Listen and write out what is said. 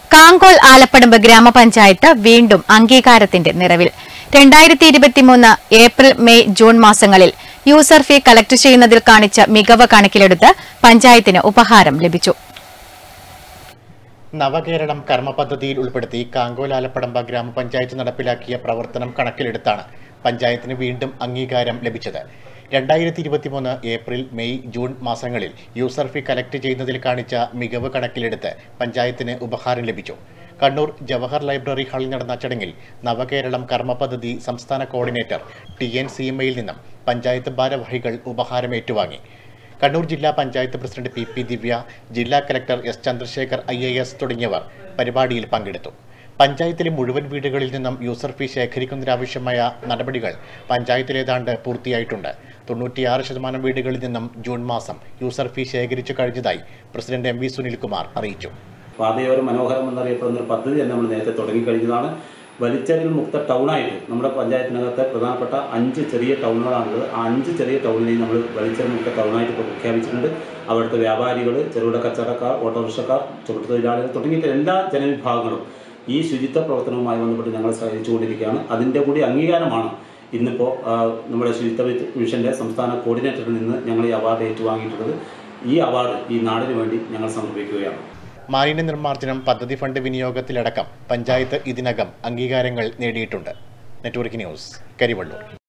കാങ്കോൾ ആലപ്പടമ്പ് ഗ്രാമപഞ്ചായത്ത് വീണ്ടും അംഗീകാരത്തിന്റെ നിറവിൽ രണ്ടായിരത്തി ഇരുപത്തിമൂന്ന് ഏപ്രിൽ മെയ് ജൂൺ മാസങ്ങളിൽ യൂസർ ഫീ കളക്ട് ചെയ്യുന്നതിൽ കാണിച്ച മികവ് കണക്കിലെടുത്ത് പഞ്ചായത്തിന് ഉപഹാരം ലഭിച്ചു നവകേരളം കർമ്മ പദ്ധതിയിൽ ഉൾപ്പെടുത്തി കാങ്കോലാലപ്പടമ്പ ഗ്രാമപഞ്ചായത്ത് നടപ്പിലാക്കിയ പ്രവർത്തനം കണക്കിലെടുത്താണ് പഞ്ചായത്തിന് വീണ്ടും അംഗീകാരം ലഭിച്ചത് രണ്ടായിരത്തി ഇരുപത്തിമൂന്ന് ഏപ്രിൽ മെയ് ജൂൺ മാസങ്ങളിൽ യൂസർ ഫീ കലക്ട് ചെയ്യുന്നതിൽ കാണിച്ച മികവ് കണക്കിലെടുത്ത് പഞ്ചായത്തിന് ഉപഹാരം ലഭിച്ചു കണ്ണൂർ ജവഹർ ലൈബ്രറി ഹാളിൽ നടന്ന ചടങ്ങിൽ നവകേരളം കർമ്മ പദ്ധതി സംസ്ഥാന കോർഡിനേറ്റർ ടി എൻ സീമയിൽ നിന്നും പഞ്ചായത്ത് ഭാരവാഹികൾ ഉപഹാരം ഏറ്റുവാങ്ങി കണ്ണൂർ ജില്ലാ panchayat president P P Divya ജില്ലാ collector S Chandrasekhar I A S തുടങ്ങിയവർ പരിപാടിയിൽ പങ്കെടുത്തു പഞ്ചായത്തിലെ മുഴുവൻ വീടുകളിൽ നിന്നും യൂസർ ഫീ ശേഖരിക്കുന്നതിനാവശ്യമായ നടപടികൾ പഞ്ചായത്തിലേതാണ്ട് പൂർത്തിയായിട്ടുണ്ട് തൊണ്ണൂറ്റിയാറ് ശതമാനം വീടുകളിൽ നിന്നും ജൂൺ മാസം യൂസർ ഫീ ശേഖരിച്ചു കഴിഞ്ഞതായി പ്രസിഡന്റ് എം വി സുനിൽകുമാർ അറിയിച്ചു പാതയോരം മനോഹരം എന്നറിയപ്പെടുന്ന ഒരു പദ്ധതി തന്നെ നമ്മൾ നേരത്തെ തുടങ്ങിക്കഴിഞ്ഞതാണ് വലിച്ചെറിയൽ മുക്ത ടൗണായിട്ട് നമ്മുടെ പഞ്ചായത്തിനകത്തെ പ്രധാനപ്പെട്ട അഞ്ച് ചെറിയ ടൗണുകളാണുള്ളത് ആ അഞ്ച് ചെറിയ ടൗണിനെയും നമ്മൾ വലിച്ചെറിയൽ മുക്ത ടൗണായിട്ട് ഇപ്പോൾ പ്രഖ്യാപിച്ചിട്ടുണ്ട് അവിടുത്തെ വ്യാപാരികൾ ചെറുകിട കച്ചവടക്കാർ ഓട്ടോറിക്ഷക്കാർ ചുമട്ടുതൊഴിലാളികൾ തുടങ്ങിയിട്ട് എല്ലാ ജനവിഭാഗങ്ങളും ഈ ശുചിത്വ പ്രവർത്തനവുമായി ബന്ധപ്പെട്ട് ഞങ്ങൾ സഹകരിച്ചുകൊണ്ടിരിക്കുകയാണ് അതിൻ്റെ കൂടി അംഗീകാരമാണ് ഇന്നിപ്പോൾ ആ, നമ്മുടെ ശുചിത്വ മിഷൻ്റെ സംസ്ഥാന കോർഡിനേറ്ററിൽ നിന്ന് ഞങ്ങൾ ഈ അവാർഡ് ഏറ്റുവാങ്ങിയിട്ടുള്ളത് ഈ അവാർഡ് ഈ നാടിന് വേണ്ടി ഞങ്ങൾ സമർപ്പിക്കുകയാണ് മാലിന്യ നിർമ്മാർജ്ജനം പദ്ധതി ഫണ്ട് വിനിയോഗത്തിലടക്കം പഞ്ചായത്ത് ഇതിനകം അംഗീകാരങ്ങൾ നേടിയിട്ടുണ്ട് നെറ്റ്വർക്ക് ന്യൂസ് കരിവള്ളൂർ